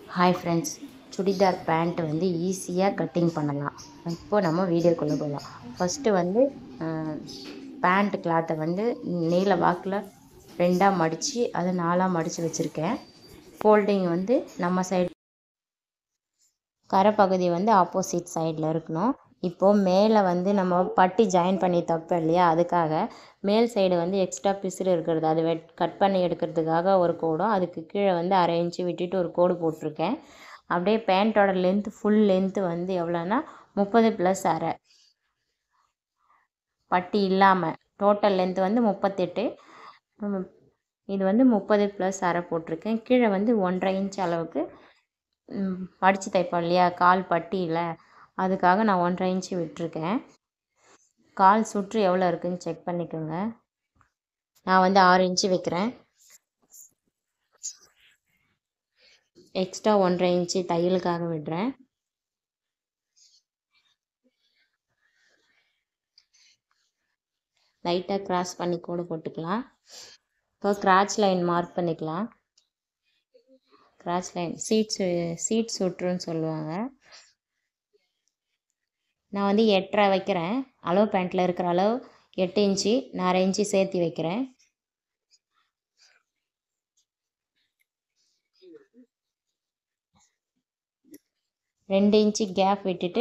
hi friends churidar pant வந்து ஈஸியாக cutting பண்ணலாம் இப்போ நம்ம வீடியோக்குள்ளே போகலாம் ஃபஸ்ட்டு வந்து பேண்ட் கிளாத்தை வந்து நீல வாக்கில் ரெண்டாக மடித்து அதை நாலாக மடித்து வச்சுருக்கேன் ஃபோல்டிங் வந்து நம்ம சைடு கரைப்பகுதி வந்து ஆப்போசிட் சைடில் இருக்கணும் இப்போது மேலே வந்து நம்ம பட்டி ஜாயின் பண்ணி தப்போம் இல்லையா அதுக்காக மேல் சைடு வந்து எக்ஸ்ட்ரா பிசுறு இருக்கிறது அது வெட் கட் பண்ணி எடுக்கிறதுக்காக ஒரு கோடும் அதுக்கு கீழே வந்து அரை இன்ச்சு விட்டுட்டு ஒரு கோடு போட்டிருக்கேன் அப்படியே பேண்ட்டோட லென்த்து ஃபுல் லென்த்து வந்து எவ்வளோன்னா முப்பது ப்ளஸ் அரை பட்டி இல்லாமல் டோட்டல் லென்த்து வந்து முப்பத்தெட்டு இது வந்து முப்பது ப்ளஸ் அரை போட்டிருக்கேன் கீழே வந்து ஒன்றரை இன்ச் அளவுக்கு மடித்து தைப்போம் இல்லையா கால் பட்டியில் அதுக்காக நான் ஒன்றரை இன்ச்சு விட்டுருக்கேன் கால் சுற்று எவ்வளோ இருக்குதுன்னு செக் பண்ணிக்கோங்க நான் வந்து ஆறு இன்ச்சு வைக்கிறேன் எக்ஸ்ட்ரா ஒன்றரை இன்ச்சு தையலுக்காக விடுறேன் லைட்டாக கிராஸ் பண்ணி கூட போட்டுக்கலாம் இப்போ கிராச் லைன் மார்க் பண்ணிக்கலாம் கிராச் லைன் சீட்ஸ் சீட் சுற்றுன்னு சொல்லுவாங்க நான் வந்து எட்டரை வைக்கிறேன் அளவு பேண்ட்டில் இருக்கிற அளவு எட்டு இன்ச்சு நான் அரை இன்ச்சு சேர்த்து வைக்கிறேன் ரெண்டு இன்ச்சு கேப் விட்டுட்டு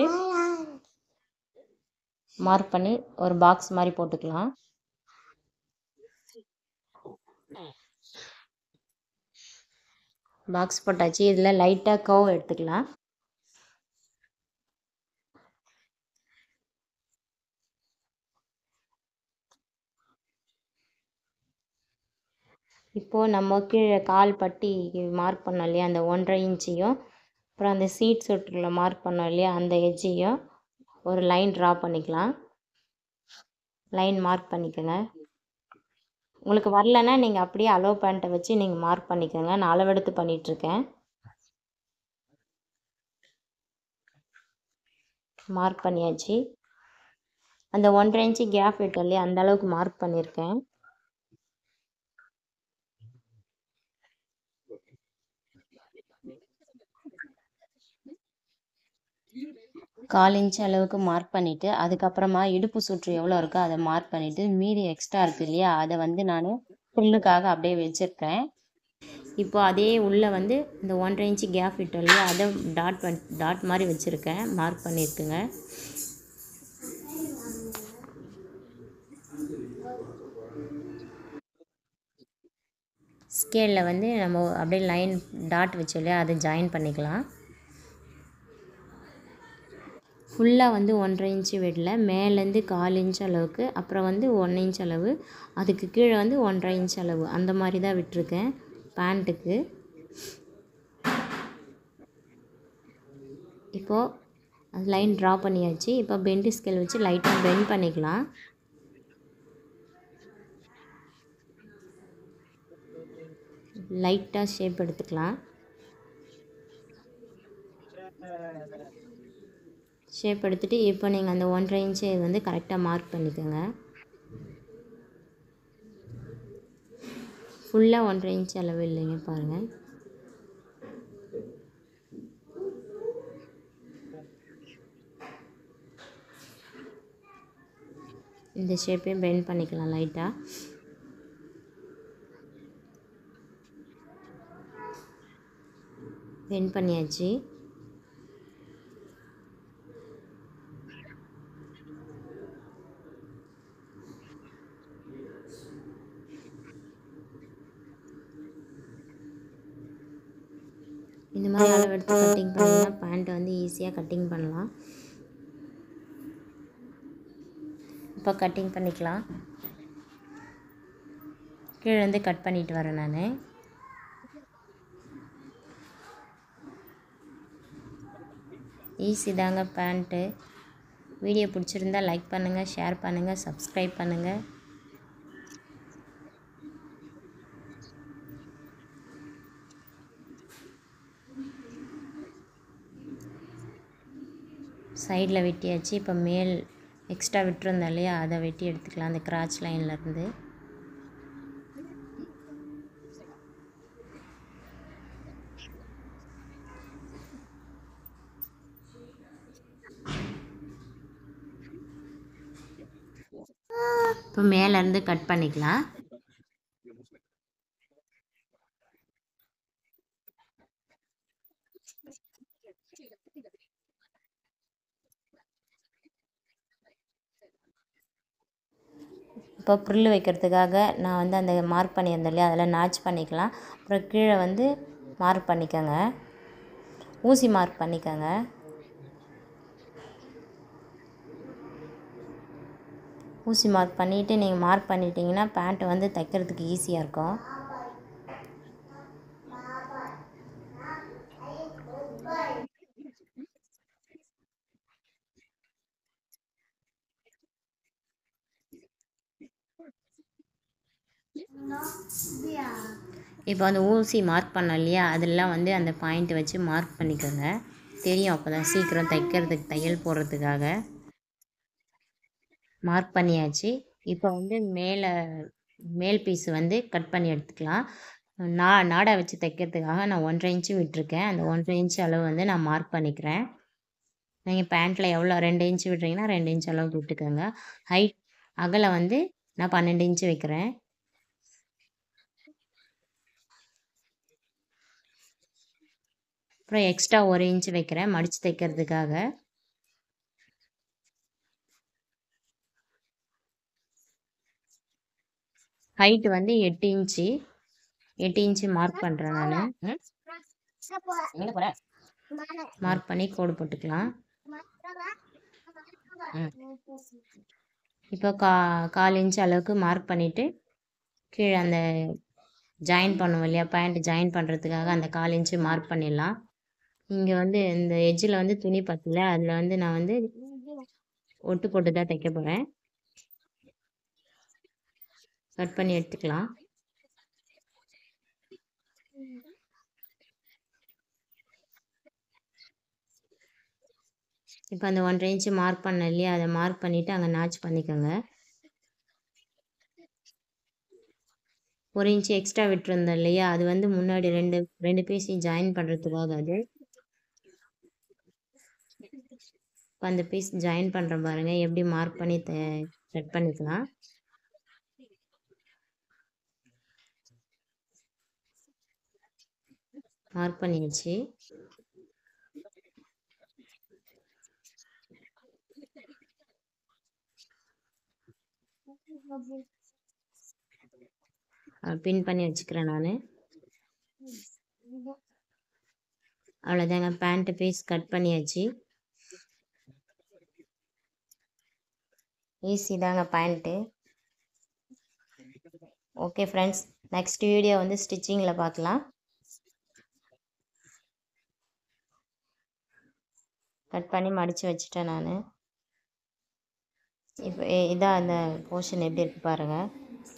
மார்க் பண்ணி ஒரு பாக்ஸ் மாதிரி போட்டுக்கலாம் பாக்ஸ் போட்டாச்சு இதில் லைட்டாக கவ் எடுத்துக்கலாம் இப்போது நம்ம கீழே கால் பட்டி மார்க் பண்ணோம் இல்லையா அந்த ஒன்றரை இன்ச்சையும் அப்புறம் அந்த சீட் சுற்றில் மார்க் பண்ணோம் இல்லையா அந்த எட்ஜையும் ஒரு லைன் ட்ரா பண்ணிக்கலாம் லைன் மார்க் பண்ணிக்கோங்க உங்களுக்கு வரலன்னா நீங்கள் அப்படியே அளவு பேண்ட்டை வச்சு நீங்கள் மார்க் பண்ணிக்கோங்க நான் அளவெடுத்து பண்ணிகிட்ருக்கேன் மார்க் பண்ணியாச்சு அந்த ஒன்றரை இன்ச்சு கேப் விட்டோம் இல்லையா அந்த அளவுக்கு மார்க் பண்ணியிருக்கேன் கால் இன்ச் அளவுக்கு மார்க் பண்ணிவிட்டு அதுக்கப்புறமா இடுப்பு சுற்று எவ்வளோ இருக்கோ அதை மார்க் பண்ணிவிட்டு மீதி எக்ஸ்ட்ரா இருக்குது இல்லையா அதை வந்து நான் புல்லுக்காக அப்படியே வச்சுருக்கேன் இப்போ அதே உள்ளே வந்து இந்த ஒன்றரை இன்ச்சு கேப் விட்டோம் இல்லையா அதை டாட் பண் டாட் மாதிரி வச்சுருக்கேன் மார்க் பண்ணியிருக்குங்க ஸ்கேலில் வந்து நம்ம அப்படியே லைன் டாட் வச்சோம் இல்லையா அதை ஜாயின் பண்ணிக்கலாம் ஃபுல்லாக வந்து ஒன்றரை இன்ச்சு விடல மேலேருந்து கால் இன்ச் அளவுக்கு அப்புறம் வந்து ஒன் இன்ச் அளவு அதுக்கு கீழே வந்து ஒன்றரை இன்ச் அளவு அந்த மாதிரி தான் விட்டுருக்கேன் பேண்ட்டுக்கு இப்போது அது லைன் ட்ரா பண்ணியாச்சு இப்போ பெண்டு ஸ்கேல் வச்சு லைட்டாக பெண்ட் பண்ணிக்கலாம் லைட்டாக ஷேப் எடுத்துக்கலாம் ஷேப் எடுத்துகிட்டு இப்போ நீங்கள் அந்த ஒன்றரை இன்ச்சு வந்து கரெக்டாக மார்க் பண்ணிக்கோங்க ஃபுல்லாக ஒன்றரை இன்ச் அளவு இல்லைங்க பாருங்கள் இந்த ஷேப்பையும் பெண்ட் பண்ணிக்கலாம் லைட்டாக பெண்ட் பண்ணியாச்சு இந்த மாதிரி அளவு எடுத்து கட்டிங் பண்ணிங்கன்னா பேண்ட் வந்து ஈஸியாக கட்டிங் பண்ணலாம் இப்போ கட்டிங் பண்ணிக்கலாம் கீழேருந்து கட் பண்ணிட்டு வரேன் நான் ஈஸி தாங்க பேண்ட்டு வீடியோ பிடிச்சிருந்தா லைக் பண்ணுங்கள் ஷேர் பண்ணுங்கள் சப்ஸ்கிரைப் பண்ணுங்கள் சைடில் வெட்டியாச்சு இப்போ மேல் எக்ஸ்ட்ரா விட்டுருந்தோம் இல்லையா அதை வெட்டி எடுத்துக்கலாம் அந்த கிராச் லைன்லேருந்து இப்போ மேலேருந்து கட் பண்ணிக்கலாம் இப்போ புல் வைக்கிறதுக்காக நான் வந்து அந்த மார்க் பண்ணியிருந்தேன் இல்லையா அதில் நாச் பண்ணிக்கலாம் அப்புறம் கீழே வந்து மார்க் பண்ணிக்கோங்க ஊசி மார்க் பண்ணிக்கோங்க ஊசி மார்க் பண்ணிவிட்டு நீங்கள் மார்க் பண்ணிட்டீங்கன்னா பேண்ட்டு வந்து தைக்கிறதுக்கு ஈஸியாக இருக்கும் இப்போ அந்த ஊசி மார்க் பண்ணோம் இல்லையா அதெல்லாம் வந்து அந்த பாயிண்ட் வச்சு மார்க் பண்ணிக்கோங்க தெரியும் அப்போ தான் சீக்கிரம் தைக்கிறதுக்கு தையல் போடுறதுக்காக மார்க் பண்ணியாச்சு இப்போ வந்து மேலே மேல் பீஸ் வந்து கட் பண்ணி எடுத்துக்கலாம் நா நாடா வச்சு தைக்கிறதுக்காக நான் ஒன்றரை இன்ச்சு விட்டுருக்கேன் அந்த ஒன்றரை இன்ச்சு அளவு வந்து நான் மார்க் பண்ணிக்கிறேன் நீங்கள் பேண்ட்டில் எவ்வளோ ரெண்டு இன்ச்சு விட்றீங்கன்னா ரெண்டு இன்ச் அளவுக்கு விட்டுக்கோங்க ஹைட் அகலம் வந்து நான் பன்னெண்டு இன்ச்சு வைக்கிறேன் அப்புறம் எக்ஸ்ட்ரா ஒரு இன்ச் வைக்கிறேன் மடித்து தைக்கிறதுக்காக ஹைட் வந்து எட்டு இன்ச்சு எட்டு இன்ச்சு மார்க் பண்ணுறேன் நான் மார்க் பண்ணி கோடு போட்டுக்கலாம் இப்போ கா கால் இன்ச் அளவுக்கு மார்க் பண்ணிவிட்டு கீழே அந்த ஜாயின் பண்ணுவோம் இல்லையா பேண்ட் ஜாயின் பண்ணுறதுக்காக அந்த கால் இன்ச்சு மார்க் பண்ணிடலாம் இங்கே வந்து இந்த எட்ஜில் வந்து துணி பத்தல அதில் வந்து நான் வந்து ஒட்டு போட்டு தான் தைக்க போகிறேன் கட் பண்ணி எடுத்துக்கலாம் இப்போ அந்த ஒன்றரை இன்ச்சு மார்க் பண்ண இல்லையா அதை மார்க் பண்ணிவிட்டு அங்கே நாச் பண்ணிக்கோங்க ஒரு இன்ச்சு எக்ஸ்ட்ரா விட்டுருந்தோம் இல்லையா அது வந்து முன்னாடி ரெண்டு ரெண்டு பீஸையும் ஜாயின் பண்ணுறதுக்காக அது இப்போ அந்த பீஸ் ஜாயின் பண்ணுற பாருங்க எப்படி மார்க் பண்ணி த கட் பண்ணிக்கலாம் மார்க் பண்ணியாச்சு பின் பண்ணி வச்சுக்கிறேன் நான் அவ்வளோதாங்க பேண்ட்டு பீஸ் கட் பண்ணியாச்சு ஈஸி தாங்க pant okay friends next video வந்து ஸ்டிச்சிங்கில் பார்க்கலாம் கட் பண்ணி மடித்து வச்சுட்டேன் நான் இப்போ இதான் அந்த போர்ஷன் எப்படி இருக்கு பாருங்கள்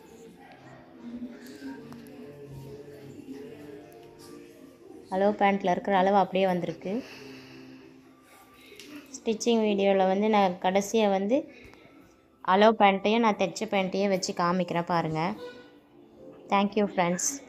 அளவு பேண்ட்டில் இருக்கிற அளவு அப்படியே வந்திருக்கு ஸ்டிச்சிங் வீடியோவில் வந்து நான் கடைசியாக வந்து அளவு பேண்ட்டையும் நான் தைச்ச பேண்ட்டையும் வச்சு காமிக்கிறேன் பாருங்கள் தேங்க்யூ ஃப்ரெண்ட்ஸ்